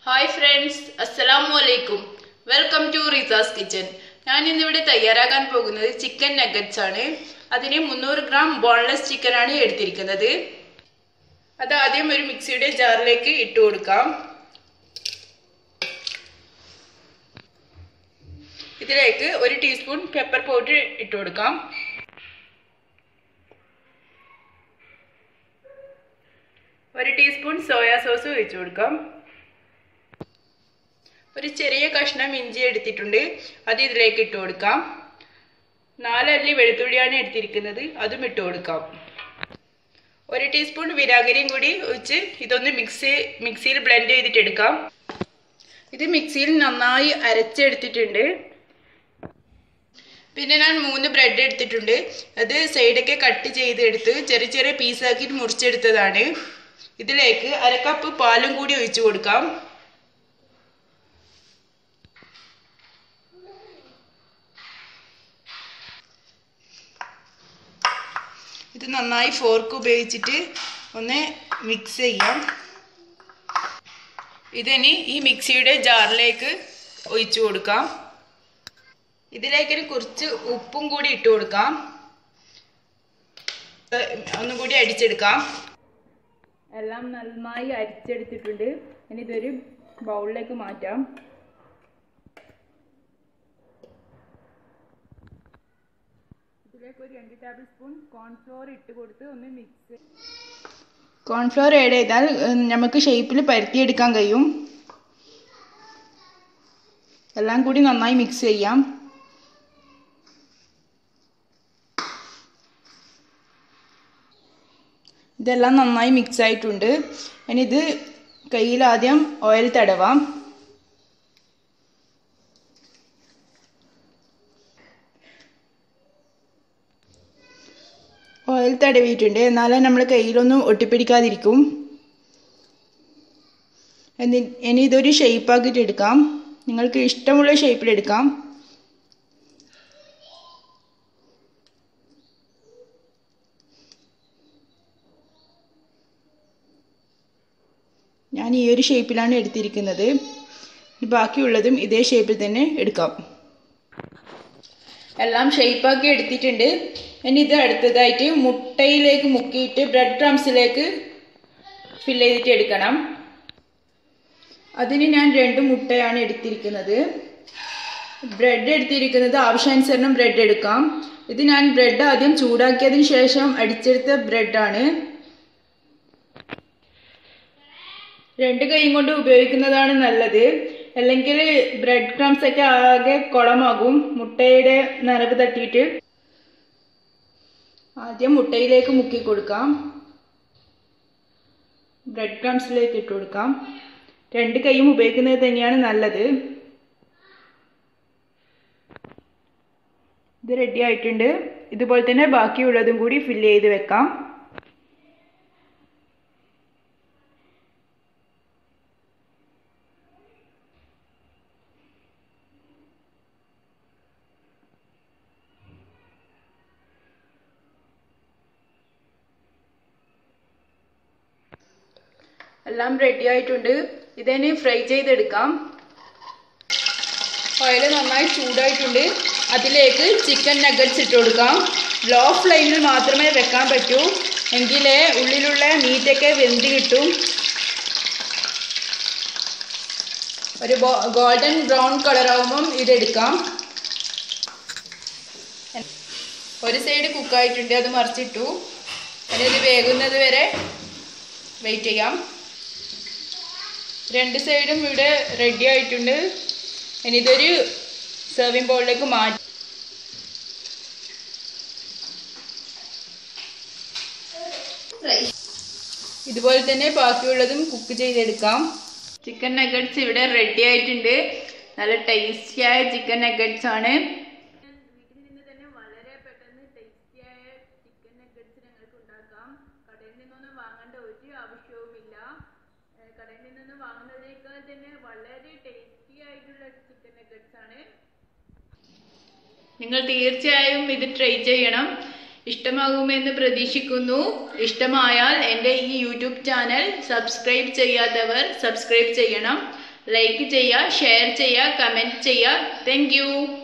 hi friends അസ്സലാമു അലൈക്കും welcome to റീസാസ് kitchen ഞാൻ ഇന്നിവിടെ തയ്യാറാക്കാൻ പോകുന്നത് ചിക്കൻ നഗറ്റ്സ് ആണ് അതിന് മുന്നൂറ് ഗ്രാം ബോൺലെസ് ചിക്കൻ ആണ് എടുത്തിരിക്കുന്നത് അത് ആദ്യം ഒരു മിക്സിയുടെ ജാറിലേക്ക് ഇട്ട് കൊടുക്കാം ഇതിലേക്ക് ഒരു ടീസ്പൂൺ പെപ്പർ പൗഡർ ഇട്ട് കൊടുക്കാം ഒരു ടീസ്പൂൺ സോയാ സോസ് ഒഴിച്ചു കൊടുക്കാം ഒരു ചെറിയ കഷ്ണം ഇഞ്ചി എടുത്തിട്ടുണ്ട് അത് ഇതിലേക്ക് ഇട്ട് കൊടുക്കാം നാലല്ലി വെളുത്തുള്ളിയാണ് എടുത്തിരിക്കുന്നത് അതും ഇട്ട് കൊടുക്കാം ഒരു ടീസ്പൂൺ വിനാഗിരിയും കൂടി ഒഴിച്ച് ഇതൊന്ന് മിക്സി മിക്സിയിൽ ബ്ലെൻഡ് ചെയ്തിട്ട് എടുക്കാം ഇത് മിക്സിയിൽ നന്നായി അരച്ചെടുത്തിട്ടുണ്ട് പിന്നെ ഞാൻ മൂന്ന് ബ്രെഡ് എടുത്തിട്ടുണ്ട് അത് സൈഡൊക്കെ കട്ട് ചെയ്തെടുത്ത് ചെറിയ ചെറിയ പീസാക്കിയിട്ട് മുറിച്ചെടുത്തതാണ് ഇതിലേക്ക് അര കപ്പ് പാലും കൂടി ഒഴിച്ചു കൊടുക്കാം ഇത് നന്നായി ഫോർക്ക് ഉപയോഗിച്ചിട്ട് ഒന്ന് മിക്സ് ചെയ്യാം ഇതിനി ഈ മിക്സിയുടെ ജാറിലേക്ക് ഒഴിച്ചു കൊടുക്കാം ഇതിലേക്ക് കുറച്ച് ഉപ്പും കൂടി ഇട്ട് കൊടുക്കാം ഒന്നും കൂടി അടിച്ചെടുക്കാം എല്ലാം നന്നായി അരിച്ചെടുത്തിട്ടുണ്ട് ഇനി ഇതൊരു ബൗളിലേക്ക് മാറ്റാം ഇതിലേക്ക് ഒരു രണ്ട് ടേബിൾ സ്പൂൺ കോൺഫ്ലോർ ഇട്ട് കൊടുത്ത് ഒന്ന് മിക്സ് കോൺഫ്ലോർ ആഡ് ചെയ്താൽ നമുക്ക് ഷേപ്പിൽ പരത്തിയെടുക്കാൻ കഴിയും എല്ലാം കൂടി നന്നായി മിക്സ് ചെയ്യാം ഇതെല്ലാം നന്നായി മിക്സ് ആയിട്ടുണ്ട് ഇനി ഇത് കയ്യിൽ ആദ്യം ഓയിൽ തടവാം ഓയിൽ തടവിയിട്ടുണ്ട് എന്നാലേ നമ്മൾ കയ്യിലൊന്നും ഒട്ടിപ്പിടിക്കാതിരിക്കും എന്നി ഇനി ഇതൊരു ഷേപ്പാക്കിയിട്ട് എടുക്കാം നിങ്ങൾക്ക് ഇഷ്ടമുള്ള ഷേപ്പിൽ എടുക്കാം ഞാൻ ഈ ഒരു ഷേപ്പിലാണ് എടുത്തിരിക്കുന്നത് ബാക്കിയുള്ളതും ഇതേ ഷേപ്പിൽ തന്നെ എടുക്കാം എല്ലാം ഷേപ്പാക്കി എടുത്തിട്ടുണ്ട് ഇനി ഇത് അടുത്തതായിട്ട് മുട്ടയിലേക്ക് മുക്കിയിട്ട് ബ്രെഡ് ക്രംസിലേക്ക് ഫില്ല് ചെയ്തിട്ട് എടുക്കണം അതിന് ഞാൻ രണ്ട് മുട്ടയാണ് എടുത്തിരിക്കുന്നത് ബ്രെഡ് എടുത്തിരിക്കുന്നത് ആവശ്യാനുസരണം ബ്രെഡ് എടുക്കാം ഇത് ഞാൻ ബ്രെഡ് ആദ്യം ചൂടാക്കിയതിന് ശേഷം അടിച്ചെടുത്ത ബ്രെഡാണ് രണ്ട് കൈയും കൊണ്ട് ഉപയോഗിക്കുന്നതാണ് നല്ലത് അല്ലെങ്കിൽ ബ്രെഡ് ക്രംസ് ഒക്കെ ആകെ കുളമാകും മുട്ടയുടെ നനവ് തട്ടിയിട്ട് ആദ്യം മുട്ടയിലേക്ക് മുക്കി കൊടുക്കാം ബ്രെഡ് ക്രംസിലേക്ക് ഇട്ട് കൊടുക്കാം രണ്ട് കൈയും ഉപയോഗിക്കുന്നത് തന്നെയാണ് നല്ലത് ഇത് റെഡി ആയിട്ടുണ്ട് ഇതുപോലെ തന്നെ ബാക്കിയുള്ളതും കൂടി ഫില്ല് ചെയ്ത് വെക്കാം എല്ലാം റെഡി ആയിട്ടുണ്ട് ഇതിനെ ഫ്രൈ ചെയ്തെടുക്കാം ഓയിൽ നന്നായി ചൂടായിട്ടുണ്ട് അതിലേക്ക് ചിക്കൻ നഗറ്റ്സ് ഇട്ട് കൊടുക്കാം ലോ ഫ്ലെയിമിൽ മാത്രമേ വെക്കാൻ പറ്റൂ എങ്കിലേ ഉള്ളിലുള്ള മീറ്റൊക്കെ വെന്ത് കിട്ടും ഒരു ഗോൾഡൻ ബ്രൗൺ കളറാകുമ്പം ഇതെടുക്കാം ഒരു സൈഡ് കുക്കായിട്ടുണ്ട് അത് മറിച്ചിട്ടു ഇനി ഇത് വേകുന്നത് വരെ വെയിറ്റ് ചെയ്യാം രണ്ട് സൈഡും ഇവിടെ റെഡി ആയിട്ടുണ്ട് ഇനി ഇതൊരു സെർവിങ് ബൗളിലേക്ക് മാറ്റി ഇതുപോലെ തന്നെ ബാക്കിയുള്ളതും കുക്ക് ചെയ്തെടുക്കാം ചിക്കൻ നഗറ്റ്സ് ഇവിടെ റെഡി ആയിട്ടുണ്ട് നല്ല ടേസ്റ്റിയായ ചിക്കൻ നഗറ്റ്സ് ആണ് വളരെ പെട്ടെന്ന് ടേസ്റ്റിയായ ചിക്കൻ നഗറ്റ്സ് ഞങ്ങൾക്ക് ഉണ്ടാക്കാം കടയിൽ നിന്നൊന്നും വാങ്ങേണ്ട ഒരു ആവശ്യവുമില്ല കടയിൽ നിന്ന് വാങ്ങുന്നതിനേക്കാൾ തന്നെ വളരെ ടേസ്റ്റി ആയിട്ടുള്ള ചിക്കൻ നഗറ്റ്സ് ആണ് നിങ്ങൾ തീർച്ചയായും ഇത് ട്രൈ ചെയ്യണം ഇഷ്ടമാകുമെന്ന് പ്രതീക്ഷിക്കുന്നു ഇഷ്ടമായാൽ എൻ്റെ ഈ യൂട്യൂബ് ചാനൽ സബ്സ്ക്രൈബ് ചെയ്യാത്തവർ സബ്സ്ക്രൈബ് ചെയ്യണം ലൈക്ക് ചെയ്യുക ഷെയർ ചെയ്യുക കമൻറ്റ് ചെയ്യുക താങ്ക്